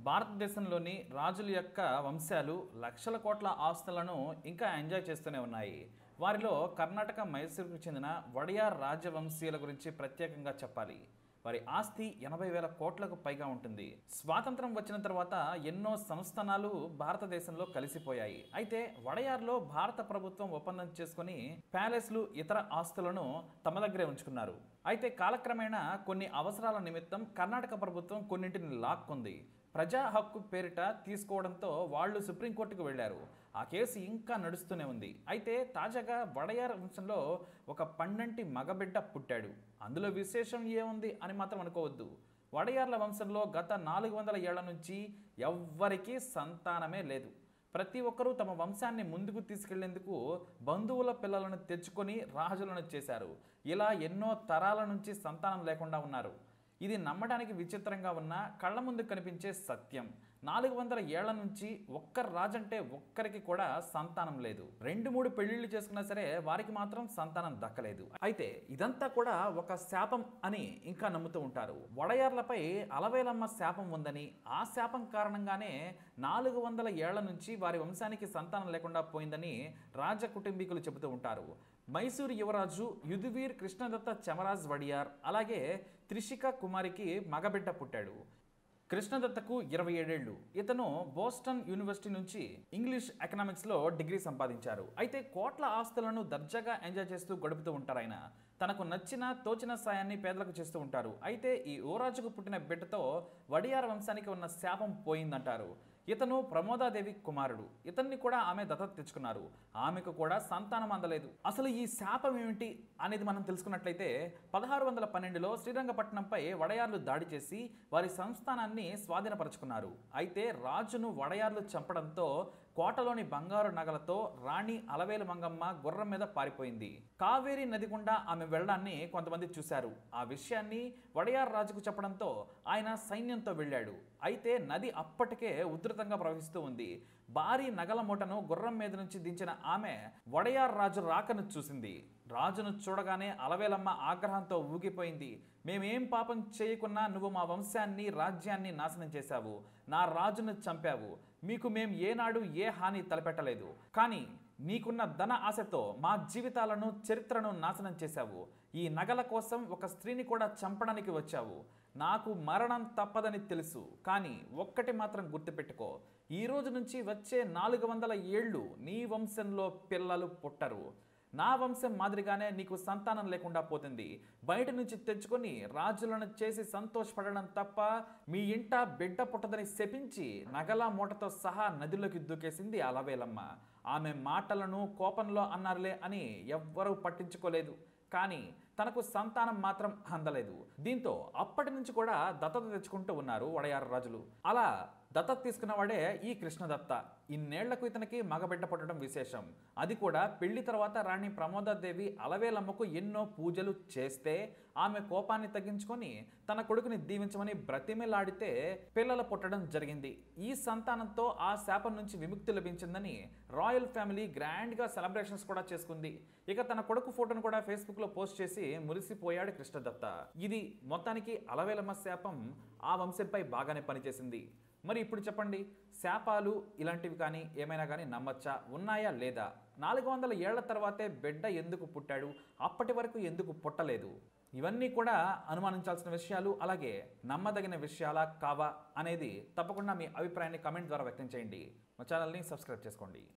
భారతదేశంలోని రాజుల యొక్క వంశాలు లక్షల కోట్ల ఆస్తులను ఇంకా ఎంజాయ్ చేస్తూనే ఉన్నాయి వారిలో కర్ణాటక మైసూరుకు చెందిన వడియార్ రాజవంశీయుల గురించి ప్రత్యేకంగా చెప్పాలి వారి ఆస్తి ఎనభై వేల కోట్లకు పైగా ఉంటుంది స్వాతంత్రం వచ్చిన తర్వాత ఎన్నో సంస్థానాలు భారతదేశంలో కలిసిపోయాయి అయితే వడయార్లో భారత ప్రభుత్వం ఒప్పందం చేసుకుని ప్యాలెస్లు ఇతర ఆస్తులను తమ దగ్గరే ఉంచుకున్నారు అయితే కాలక్రమేణా కొన్ని అవసరాల నిమిత్తం కర్ణాటక ప్రభుత్వం కొన్నింటిని లాక్కుంది ప్రజా హక్కు పేరిట తీసుకోవడంతో వాళ్ళు సుప్రీంకోర్టుకు వెళ్ళారు ఆ కేసు ఇంకా నడుస్తూనే ఉంది అయితే తాజాగా వడయార్ వంశంలో ఒక పండంటి మగబిడ్డ పుట్టాడు అందులో విశేషం ఏముంది అని మాత్రం అనుకోవద్దు వడయార్ల వంశంలో గత నాలుగు వందల ఏళ్ల నుంచి ఎవ్వరికీ సంతానమే లేదు ప్రతి ఒక్కరూ తమ వంశాన్ని ముందుకు తీసుకెళ్లేందుకు బంధువుల పిల్లలను తెచ్చుకొని రాజులను చేశారు ఇలా ఎన్నో తరాల నుంచి సంతానం లేకుండా ఉన్నారు ఇది నమ్మడానికి విచిత్రంగా ఉన్న కళ్ళ ముందు కనిపించే సత్యం నాలుగు వందల ఏళ్ల నుంచి ఒక్క రాజంటే ఒక్కరికి కూడా సంతానం లేదు రెండు మూడు పెళ్లిళ్ళు చేసుకున్నా సరే వారికి మాత్రం సంతానం దక్కలేదు అయితే ఇదంతా కూడా ఒక శాపం అని ఇంకా నమ్ముతూ ఉంటారు వడయార్లపై అలవేలమ్మ శాపం ఉందని ఆ శాపం కారణంగానే నాలుగు వందల ఏళ్ల నుంచి వారి వంశానికి సంతానం లేకుండా పోయిందని రాజ కుటుంబీకులు చెబుతూ ఉంటారు మైసూరు యువరాజు యుధువీర్ కృష్ణదత్త చమరాజ్ వడియార్ అలాగే త్రిషిక కుమారికి మగబిడ్డ పుట్టాడు కృష్ణదత్తకు ఇరవై ఏడేళ్లు ఇతను బోస్టన్ యూనివర్సిటీ నుంచి ఇంగ్లీష్ ఎకనామిక్స్లో డిగ్రీ సంపాదించారు అయితే కోట్ల ఆస్తులను దర్జాగా ఎంజాయ్ చేస్తూ గడుపుతూ ఉంటారు ఆయన తనకు నచ్చిన తోచిన సాయాన్ని పేదలకు చేస్తూ ఉంటారు అయితే ఈ ఓరాజుకు పుట్టిన బిడ్డతో వడియార వంశానికి ఉన్న శాపం పోయిందంటారు ఇతను ప్రమోదాదేవి కుమారుడు ఇతన్ని కూడా ఆమె దత్తత తెచ్చుకున్నారు ఆమెకు కూడా సంతానం అందలేదు అసలు ఈ శాపం ఏమిటి అనేది మనం తెలుసుకున్నట్లయితే పదహారు వందల పన్నెండులో శ్రీరంగపట్నంపై వడయార్లు దాడి చేసి వారి సంస్థానాన్ని స్వాధీనపరుచుకున్నారు అయితే రాజును వడయార్లు చంపడంతో కోటలోని బంగారు నగలతో రాణి అలవేలు మంగమ్మ గుర్రం మీద పారిపోయింది కావేరీ నది గుండా ఆమె వెళ్ళడాన్ని కొంతమంది చూశారు ఆ విషయాన్ని వడయార్ రాజుకు చెప్పడంతో ఆయన సైన్యంతో వెళ్ళాడు అయితే నది అప్పటికే ఉధృతంగా ప్రవహిస్తూ ఉంది భారీ నగల మూటను గుర్రం మీద నుంచి దించిన ఆమె వడయార్ రాజు రాకను చూసింది రాజును చూడగానే అలవేలమ్మ ఆగ్రహంతో ఊగిపోయింది మేమేం పాపం చేయకున్నా నువ్వు మా వంశాన్ని రాజ్యాన్ని నాశనం చేశావు నా రాజును చంపావు మీకు మేం ఏనాడు ఏ హాని తలపెట్టలేదు కానీ నీకున్న ధన ఆశతో మా జీవితాలను చరిత్రను నాశనం చేశావు ఈ నగల కోసం ఒక స్త్రీని కూడా చంపడానికి వచ్చావు నాకు మరణం తప్పదని తెలుసు కానీ ఒక్కటి మాత్రం గుర్తుపెట్టుకో ఈ రోజు నుంచి వచ్చే నాలుగు వందల ఏళ్ళు నీ వంశంలో పిల్లలు పుట్టరు నా వంశం మాదిరిగానే నీకు సంతానం లేకుండా పోతుంది బయట నుంచి తెచ్చుకొని రాజులను చేసి సంతోషపడడం తప్ప మీ ఇంట బిడ్డ పుట్టదని శపించి నగల మూటతో సహా నదిలోకి దూకేసింది అలవేలమ్మ ఆమె మాటలను కోపంలో అన్నారులే అని ఎవ్వరూ పట్టించుకోలేదు కానీ తనకు సంతానం మాత్రం అందలేదు దీంతో అప్పటి నుంచి కూడా దత్తత తెచ్చుకుంటూ ఉన్నారు వడయార రాజులు అలా దత్తత తీసుకున్నవాడే ఈ కృష్ణదత్త ఇన్నేళ్లకు ఇతనికి మగబిడ్డ పుట్టడం విశేషం అది కూడా పెళ్లి తర్వాత రాణి ప్రమోదాదేవి అలవేలమ్మకు ఎన్నో పూజలు చేస్తే ఆమె కోపాన్ని తగ్గించుకొని తన కొడుకుని దీవించమని బ్రతిమిలాడితే పిల్లల పుట్టడం జరిగింది ఈ సంతానంతో ఆ శాపం నుంచి విముక్తి లభించిందని రాయల్ ఫ్యామిలీ గ్రాండ్గా సెలబ్రేషన్స్ కూడా చేసుకుంది ఇక తన కొడుకు ఫోటోను కూడా ఫేస్బుక్లో పోస్ట్ చేసి మురిసిపోయాడు కృష్ణదత్త ఇది మొత్తానికి అలవేలమ్మ శాపం ఆ వంశంపై బాగానే పనిచేసింది మరి ఇప్పుడు చెప్పండి శాపాలు ఇలాంటివి కానీ ఏమైనా కానీ నమ్మచ్చా ఉన్నాయా లేదా నాలుగు వందల ఏళ్ల తర్వాతే బిడ్డ ఎందుకు పుట్టాడు అప్పటి వరకు ఎందుకు పుట్టలేదు ఇవన్నీ కూడా అనుమానించాల్సిన విషయాలు అలాగే నమ్మదగిన విషయాలా కావా అనేది తప్పకుండా మీ అభిప్రాయాన్ని కమెంట్ ద్వారా వ్యక్తం చేయండి మా ఛానల్ని సబ్స్క్రైబ్ చేసుకోండి